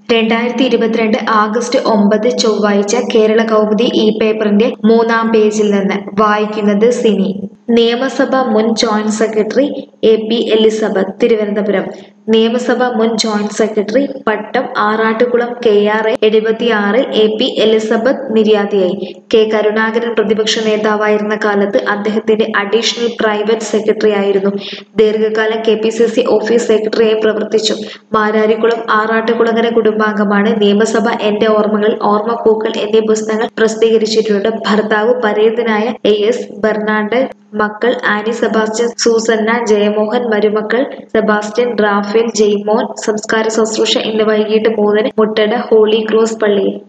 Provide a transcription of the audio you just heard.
രണ്ടായിരത്തി ഇരുപത്തിരണ്ട് ആഗസ്റ്റ് ഒമ്പത് ചൊവ്വാഴ്ച കേരള കൗമുദി ഈ പേപ്പറിന്റെ മൂന്നാം പേജിൽ നിന്ന് വായിക്കുന്നത് സിനി നിയമസഭ മുൻ joint secretary A P Elizabeth Thiruvananthapuram നിയമസഭ മുൻ joint secretary Pattom Arattukulam K R A എഴുപത്തിയാറിൽ എ പി എലിസബത്ത് നിര്യാതയായി കെ കരുണാകരൻ പ്രതിപക്ഷ നേതാവായിരുന്ന കാലത്ത് അദ്ദേഹത്തിന്റെ അഡീഷണൽ പ്രൈവറ്റ് സെക്രട്ടറി ആയിരുന്നു ദീർഘകാലം K P C C office സെക്രട്ടറിയായി പ്രവർത്തിച്ചു മാരാരിക്കുളം ആറാട്ടുകുളങ്ങര കുടുംബാംഗമാണ് നിയമസഭ എന്റെ ഓർമ്മകൾ ഓർമ്മപ്പൂക്കൾ എന്നീ പുസ്തകങ്ങൾ പ്രസിദ്ധീകരിച്ചിട്ടുണ്ട് ഭർത്താവ് പരേതനായ എ എസ് ബെർണാഡ് മക്കൾ ആനി സെബാസ്റ്റ്യൻ സൂസന്ന ജയമോഹൻ മരുമക്കൾ സെബാസ്റ്റ്യൻ റാഫേൽ ജെയ്മോൻ സംസ്കാര ശുശ്രൂഷ ഇന്ന് വൈകിട്ട് മൂന്നിന് മുട്ടട ഹോളി ക്രോസ് പള്ളിയിൽ